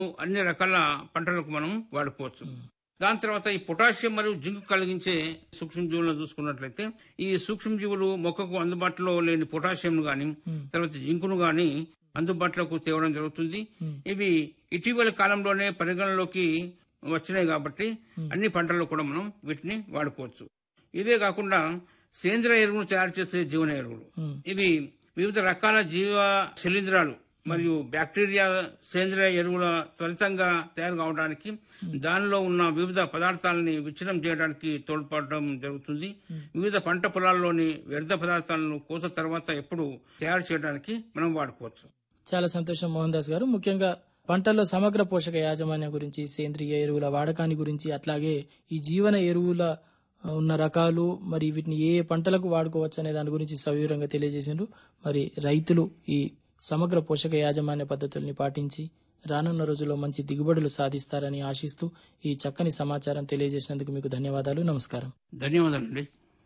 అన్ని రకాల పంటలకు మనం వాడుకోవచ్చు దాని తర్వాత ఈ పొటాషియం మరియు జింక్ కలిగించే సూక్ష్మజీవులను చూసుకున్నట్లయితే ఈ సూక్ష్మజీవులు మొక్కకు అందుబాటులో లేని పొటాషియం గాని తర్వాత జింకును గాని అందుబాటులోకి తేవడం జరుగుతుంది ఇవి ఇటీవల కాలంలోనే పరిగణలోకి వచ్చినాయి కాబట్టి అన్ని పంటల్లో కూడా మనం వీటిని వాడుకోవచ్చు ఇవే కాకుండా సేంద్రియ ఎరువును తయారు చేసే జీవన ఎరువులు ఇవి వివిధ రకాల జీవ శిలీంధ్రాలు మరియు బ్యాక్టీరియా సేంద్రియ ఎరువుల త్వరితంగా తయారు కావడానికి దానిలో ఉన్న వివిధ పదార్థాలని విచ్ఛిన్నం చేయడానికి తోడ్పడడం జరుగుతుంది వివిధ పంట పొలాల్లోని వ్యర్థ పదార్థాలను కోత తర్వాత ఎప్పుడు తయారు చేయడానికి మనం వాడుకోవచ్చు చాలా సంతోషం మోహన్ దాస్ గారు ముఖ్యంగా పంటల్లో సమగ్ర పోషక యాజమాన్యం గురించి సేంద్రియ ఎరువుల వాడకాన్ని గురించి అట్లాగే ఈ జీవన ఎరువుల ఆ, ఉన్న రకాలు మరి వీటిని ఏ ఏ పంటలకు వాడుకోవచ్చు అనే దాని గురించి సవివరంగా తెలియజేసిండ్రు మరి రైతులు ఈ సమగ్ర పోషక యాజమాన్య పద్ధతుల్ని పాటించి రానున్న రోజుల్లో మంచి దిగుబడులు సాధిస్తారని ఆశిస్తూ ఈ చక్కని సమాచారం తెలియజేసినందుకు మీకు ధన్యవాదాలు నమస్కారం ధన్యవాదాలండి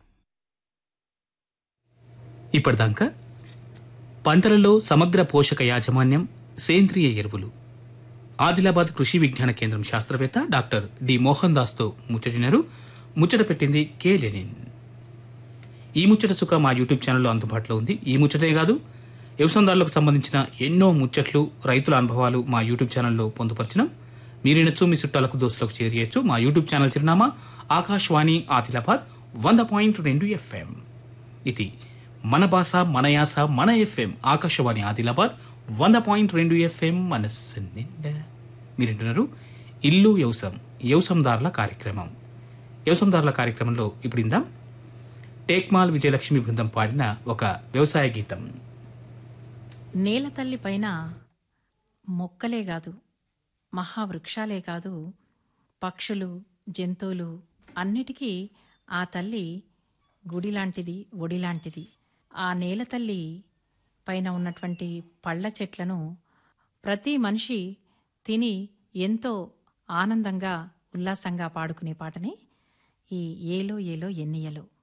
ఇప్పటిదాకా పంటలలో సమగ్ర పోషక యాజమాన్యం సేంద్రియ ఎరువులు ఆదిలాబాద్ కృషి విజ్ఞాన కేంద్రం శాస్త్రవేత్త డాక్టర్ డి మోహన్ దాస్తో ముచ్చటినారు ముచ్చట పెట్టింది కె లెనిన్ ఈ ముచ్చట సుఖ మా యూట్యూబ్ ఛానల్లో అందుబాటులో ఉంది ఈ ముచ్చటే కాదు వ్యవసాయదారులకు సంబంధించిన ఎన్నో ముచ్చట్లు రైతుల అనుభవాలు మా యూట్యూబ్ ఛానల్లో పొందుపరిచినాం మీరు నచ్చు మీ చుట్టాలకు దోస్తులకు చేరియచ్చు మా యూట్యూబ్ ఛానల్ చిరునామా ఆకాశవాణి ఆదిలాబాద్ వంద పాయింట్ రెండు ఎఫ్ఎం ఇది మన భాష మన యాస మన ఎఫ్ఎం ఆకాశవాణి ఆదిలాబాద్ వంద పాయింట్ రెండు ఎఫ్ఎం మనస్సు నిండా మీరు వింటున్నారు ఇల్లు వ్యవసం వ్యవసందారుల కార్యక్రమం వ్యవసందారుల కార్యక్రమంలో ఇప్పుడు ఇందాం టేక్మాల్ విజయలక్ష్మి బృందం పాడిన ఒక వ్యవసాయ గీతం నేల తల్లి పైన మొక్కలే కాదు మహావృక్షాలే కాదు పక్షులు జంతువులు అన్నిటికీ ఆ తల్లి గుడి లాంటిది ఒడి లాంటిది ఆ నేల తల్లి పైన ఉన్నటువంటి పళ్ళ చెట్లను ప్రతి మనిషి తిని ఎంతో ఆనందంగా ఉల్లాసంగా పాడుకునే పాటనే ఈ ఏలో ఏలో ఎన్నియలో